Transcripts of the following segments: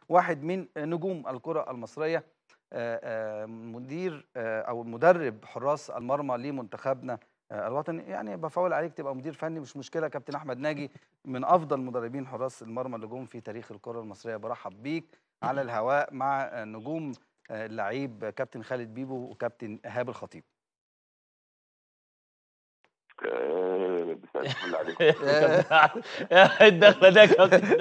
واحد من نجوم الكره المصريه آه، آه، مدير آه، او مدرب حراس المرمى لمنتخبنا آه، الوطني يعني بفاول عليك تبقى مدير فني مش مشكله كابتن احمد ناجي من افضل مدربين حراس المرمى اللي جم في تاريخ الكره المصريه برحب بيك على الهواء مع آه، نجوم آه، اللعيب كابتن خالد بيبو وكابتن ايهاب الخطيب آه، مساء الفل عليكم يا الدخله ده يا كابتن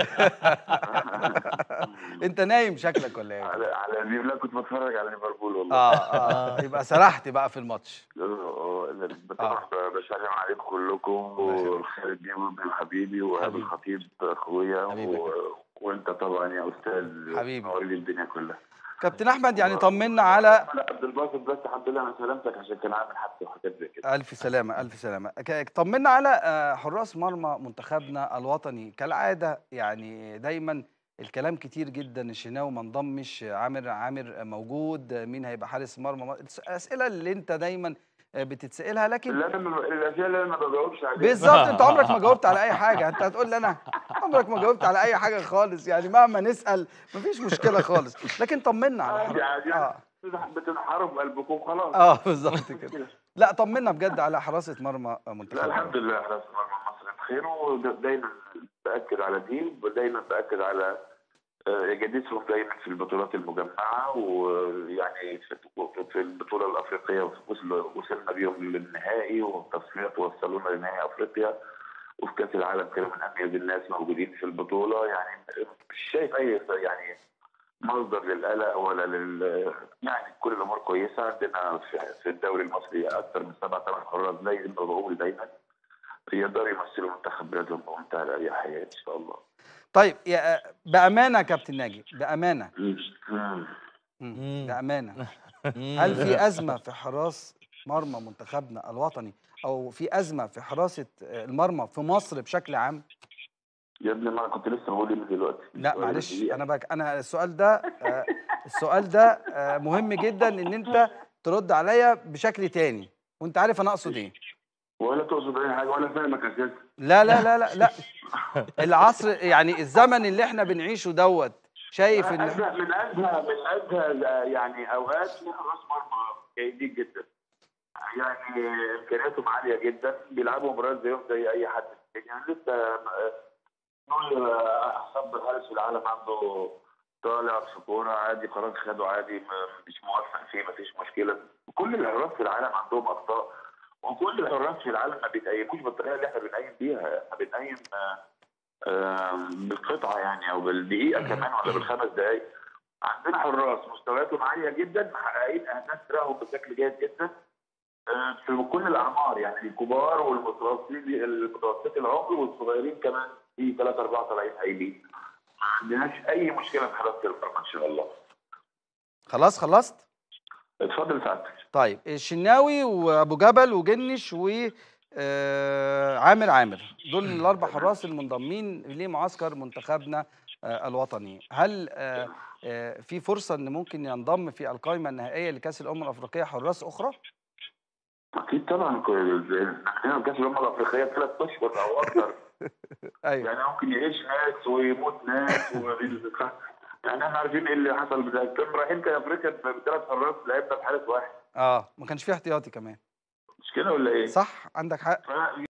انت نايم شكلك ولا ايه على على ليف- لا كنت بتفرج على ليفربول والله اه اه يبقى سرحت بقى في الماتش اه آه، طبعا بسلم عليكم كلكم الله يخليك. وخالد بيبو ابن حبيبي وهاب حبيبي. الخطيب اخويا حبيبي. و... وانت طبعا يا استاذ حبيبي. مواليد الدنيا كلها كابتن احمد يعني طمنا على لا عبد الباسط بس الحمد لله انا سلامتك عشان كان عامل حادثه وحاجات زي كده الف سلامه الف سلامه ك- طمنا على آه، حراس مرمى منتخبنا الوطني كالعاده يعني دايما الكلام كتير جدا الشناوي ما انضمش عامر عامر موجود مين هيبقى حارس مرمى الاسئله اللي انت دايما آه، بتتسالها لكن لا انا ما- الاسئله اللي انا ما بجاوبش عليها بالظبط انت عمرك ما جاوبت على اي حاجه انت هتقول لي انا عمرك ما جاوبت على اي حاجه خالص يعني مهما نسال مفيش مشكله خالص لكن طمنا على عادي عادي اه بتنحروا في قلبكم خلاص اه بالظبط كده لا طمنا بجد على حراسه مرمى لا منتخبنا الحمد لله حراس مرمى مصر بخير ودايما باكد على دي ودايما باكد على آه، اجادتهم دايما في البطولات المجمعه ويعني في في البطوله الافريقيه وصل- وصلنا بيهم للنهائي والتصفيات وصلونا لنهائي افريقيا وفي كاس العالم كانوا من اميز الناس موجودين في البطوله يعني مش شايف اي يعني مصدر للقلق ولا لل يعني كل الامور كويسه عندنا في في الدوري المصري اكثر من سبع ثمان حراس زي ما بقول دايما يقدروا يمثلوا منتخب بلادهم بمنتهى الاريحيه ان شاء الله. طيب يا بامانه يا كابتن ناجي بامانه مم. مم. مم. بامانه هل في ازمه في حراس مرمى منتخبنا الوطني او في ازمه في حراسه المرمى في مصر بشكل عام يا ابني ما انا كنت لسه بقول من دلوقتي لا معلش انا بك انا السؤال ده آه، السؤال ده آه، مهم جدا ان انت ترد عليا بشكل تاني وانت عارف انا اقصد ايه ولا تقصد اي حاجه ولا فاهمك اساسا لا لا لا لا لا العصر يعني الزمن اللي احنا بنعيشه دوت شايف ان أزهق من ازهى من ازهى يعني اوقات في حراس مرمى جيدين جدا يعني امكانياتهم عاليه جدا بيلعبوا مباريات زيهم زي اي حد في الدنيا يعني لسه آه، نقول آه، احسن حارس في العالم عنده طالع في كوره عادي قرار خده عادي ما- مش موفق فيه مفيش مشكله كل الحراس في العالم عندهم اخطاء وكل الحراس في العالم ما بيتقيموش بالطريقه اللي احنا بنقيم بيها احنا بنقيم آه، آه، بالقطعه يعني او بالدقيقه كمان ولا بالخمس دقائق عندنا حراس مستوياتهم عاليه جدا محققين اهداف فرقهم بشكل جيد جدا آه، في كل الاعمار يعني الكبار والمتوسطين المتوسط العمر والصغيرين كمان في ثلاثة أربعة طالعين قايلين ما عندناش أي مشكلة في حراسة المرمى إن شاء الله خلاص خلصت اتفضل سعادتك طيب الشناوي وابو جبل وجنش و آه، عامر عامر دول الاربع حراس المنضمين لمعسكر منتخبنا آه، الوطني هل آه، آه، في فرصه ان ممكن ينضم في القائمه النهائيه لكاس الامم الافريقيه حراس اخرى أكيد طبعا كل- عندنا كأس الأمم الأفريقية ثلاث أشهر أو أكثر ايوه يعني ممكن يعيش ناس ويموت ناس و... يعني احنا عارفين ايه اللي حصل بده كنا رايحين كافريقيا بثلاث حراس لعبنا بحارس واحد اه ما كانش في احتياطي كمان مش كده ولا ايه؟ صح عندك حق ف-